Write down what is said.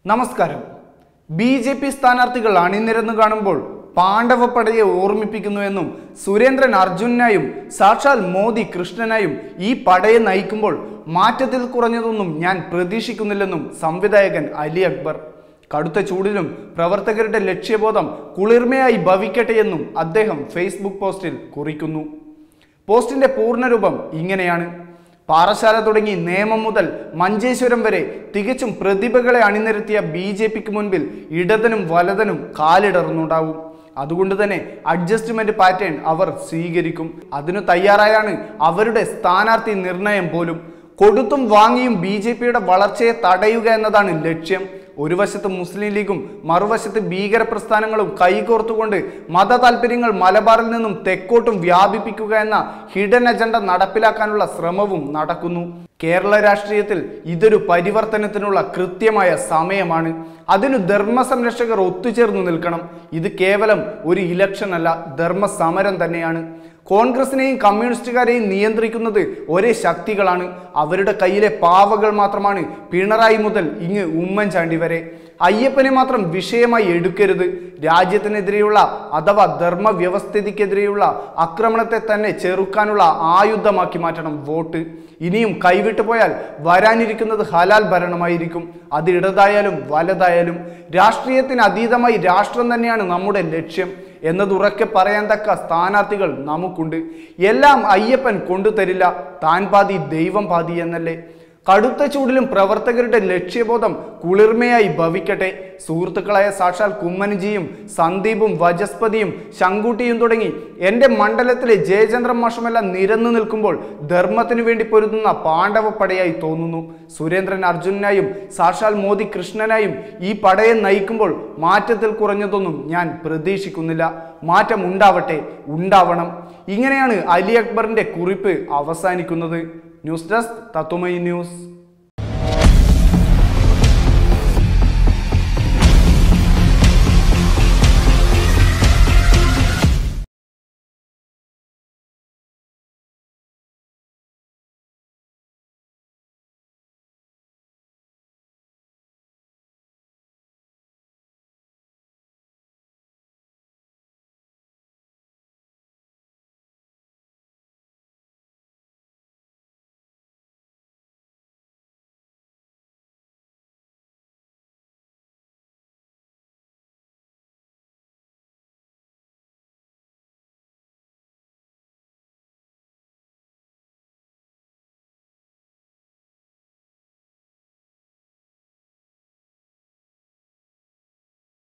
നമസ്കാരം B J P സ്ഥാനാർത്ഥികൾ അണിനിരന്നു കാണുമ്പോൾ പാണ്ഡവപ്പടയെ ഓർമ്മിപ്പിക്കുന്നുവെന്നും സുരേന്ദ്രൻ അർജുനായും സാക്ഷാൽ മോദി കൃഷ്ണനായും ഈ പടയെ നയിക്കുമ്പോൾ മാറ്റത്തിൽ കുറഞ്ഞതൊന്നും ഞാൻ പ്രതീക്ഷിക്കുന്നില്ലെന്നും സംവിധായകൻ അലി അക്ബർ കടുത്ത ചൂടിലും പ്രവർത്തകരുടെ ലക്ഷ്യബോധം കുളിർമയായി ഭവിക്കട്ടെ എന്നും അദ്ദേഹം ഫേസ്ബുക്ക് പോസ്റ്റിൽ കുറിക്കുന്നു പോസ്റ്റിന്റെ പൂർണ്ണരൂപം ഇങ്ങനെയാണ് പാറശാല തുടങ്ങി നേമം മുതൽ മഞ്ചേശ്വരം വരെ തികച്ചും പ്രതിഭകളെ അണിനിരത്തിയ ബി ജെ പിക്ക് മുൻപിൽ ഇടതനും വലതനും കാലിടറുന്നുണ്ടാവും അതുകൊണ്ട് തന്നെ അഡ്ജസ്റ്റ്മെന്റ് പാറ്റേൺ അവർ സ്വീകരിക്കും അതിനു തയ്യാറായാണ് അവരുടെ സ്ഥാനാർത്ഥി നിർണയം പോലും കൊടുത്തും വാങ്ങിയും ബി ജെ പിയുടെ വളർച്ചയെ തടയുക എന്നതാണ് ലക്ഷ്യം ഒരു വശത്ത് മുസ്ലിം ലീഗും മറുവശത്ത് ഭീകര പ്രസ്ഥാനങ്ങളും കൈകോർത്തുകൊണ്ട് മത താല്പര്യങ്ങൾ മലബാറിൽ നിന്നും തെക്കോട്ടും വ്യാപിപ്പിക്കുക എന്ന ഹിഡൻ അജണ്ട നടപ്പിലാക്കാനുള്ള ശ്രമവും നടക്കുന്നു കേരള രാഷ്ട്രീയത്തിൽ ഇതൊരു പരിവർത്തനത്തിനുള്ള കൃത്യമായ സമയമാണ് അതിനു ധർമ്മ സംരക്ഷകർ ഒത്തുചേർന്ന് നിൽക്കണം ഇത് കേവലം ഒരു ഇലക്ഷൻ അല്ല ധർമ്മ സമരം തന്നെയാണ് കോൺഗ്രസിനെയും കമ്മ്യൂണിസ്റ്റുകാരെയും നിയന്ത്രിക്കുന്നത് ഒരേ ശക്തികളാണ് അവരുടെ കയ്യിലെ പാവകൾ മാത്രമാണ് പിണറായി മുതൽ ഇങ്ങ് ഉമ്മൻചാണ്ടി വരെ അയ്യപ്പനെ മാത്രം വിഷയമായി എടുക്കരുത് രാജ്യത്തിനെതിരെയുള്ള അഥവാ ധർമ്മ വ്യവസ്ഥിതിക്കെതിരെയുള്ള ആക്രമണത്തെ തന്നെ ചെറുക്കാനുള്ള ആയുധമാക്കി മാറ്റണം വോട്ട് ഇനിയും കൈവിട്ടു പോയാൽ വരാനിരിക്കുന്നത് ഹലാൽ ഭരണമായിരിക്കും അത് ഇടതായാലും വലതായാലും രാഷ്ട്രീയത്തിന് അതീതമായി രാഷ്ട്രം തന്നെയാണ് നമ്മുടെ ലക്ഷ്യം എന്നതുറക്കെ പറയാൻ തക്ക സ്ഥാനാർത്ഥികൾ നമുക്കുണ്ട് എല്ലാം അയ്യപ്പൻ കൊണ്ടുതരില്ല താൻ പാതി ദൈവം പാതി എന്നല്ലേ കടുത്ത ചൂടിലും പ്രവർത്തകരുടെ ലക്ഷ്യബോധം കുളിർമയായി ഭവിക്കട്ടെ സുഹൃത്തുക്കളായ സാക്ഷാൽ കുമ്മൻജിയും സന്ദീപും വജസ്പതിയും ശങ്കുട്ടിയും തുടങ്ങി എൻ്റെ മണ്ഡലത്തിലെ ജയചന്ദ്രൻ മാഷുമെല്ലാം നിരന്നു നിൽക്കുമ്പോൾ ധർമ്മത്തിനു വേണ്ടി പൊരുതുന്ന പാണ്ഡവപ്പടയായി തോന്നുന്നു സുരേന്ദ്രൻ അർജുനായും സാക്ഷാൽ മോദി കൃഷ്ണനായും ഈ പടയെ നയിക്കുമ്പോൾ മാറ്റത്തിൽ കുറഞ്ഞതൊന്നും ഞാൻ പ്രതീക്ഷിക്കുന്നില്ല മാറ്റം ഉണ്ടാവട്ടെ ഉണ്ടാവണം ഇങ്ങനെയാണ് അലി അക്ബറിന്റെ കുറിപ്പ് അവസാനിക്കുന്നത് ന്യൂസ് ഡെസ്ക് തത്വമയി ന്യൂസ്